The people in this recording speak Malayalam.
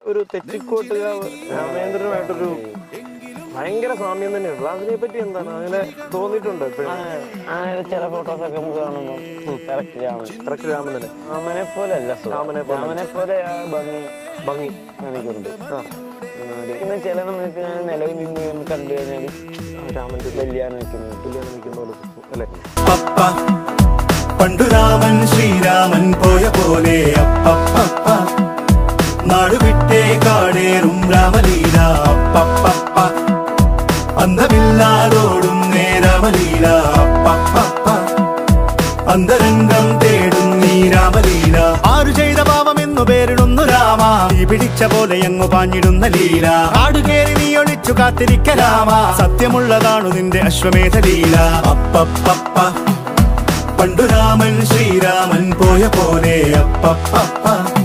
ഒരു തെച്ചിക്കോട്ടുകാവ് രാമേന്ദ്രനുമായിട്ടൊരു ഭയങ്കര സാമ്യം തന്നെയുണ്ട് അതിനെ പറ്റി എന്താണ് അങ്ങനെ തോന്നിയിട്ടുണ്ടോ എപ്പോഴും അങ്ങനെ ചില ഫോട്ടോസ് ഒക്കെ നമുക്ക് കാണുമ്പോൾ കറക്റ്റ് രാമൻ കറക്റ്റ് രാമൻ തന്നെ രാമനെ പോലെ അല്ല സുഖം. രാമനെ പോലെ. രാമനെ പോലെ ആ ഭംഗി ഭംഗി എനിക്കുണ്ട് ആ പിന്നെ ചില നമുക്ക് നിലവിൽ നിന്ന് കണ്ടു കഴിഞ്ഞാൽ രാമന്റെ കല്യാണം വെക്കുന്നത് കല്യാണം നിൽക്കുന്ന പോലെ അല്ലേ പപ്പ പണ്ടു രാമൻ ശ്രീരാമൻ പോയ പോലെ അപ്പപ്പ നാടുവിട്ടേ കാടേറും രാമലീല അപ്പപ്പ അന്തമില്ലാതോടും നേരാമലീല അപ്പപ്പ അന്തരംഗം തേടും നീ രാമലീല ആരു ചെയ്ത പാപം എന്നു പേരിടുന്നു രാമ തീ പിടിച്ച പോലെ എങ്ങു പാഞ്ഞിടുന്ന ലീല ആടുകേറി നീ ഒളിച്ചു കാത്തിരിക്ക രാമ സത്യമുള്ളതാണു നിന്റെ അശ്വമേധ ലീല അപ്പപ്പ പണ്ടു രാമൻ ശ്രീരാമൻ പോയ പോലെ അപ്പപ്പ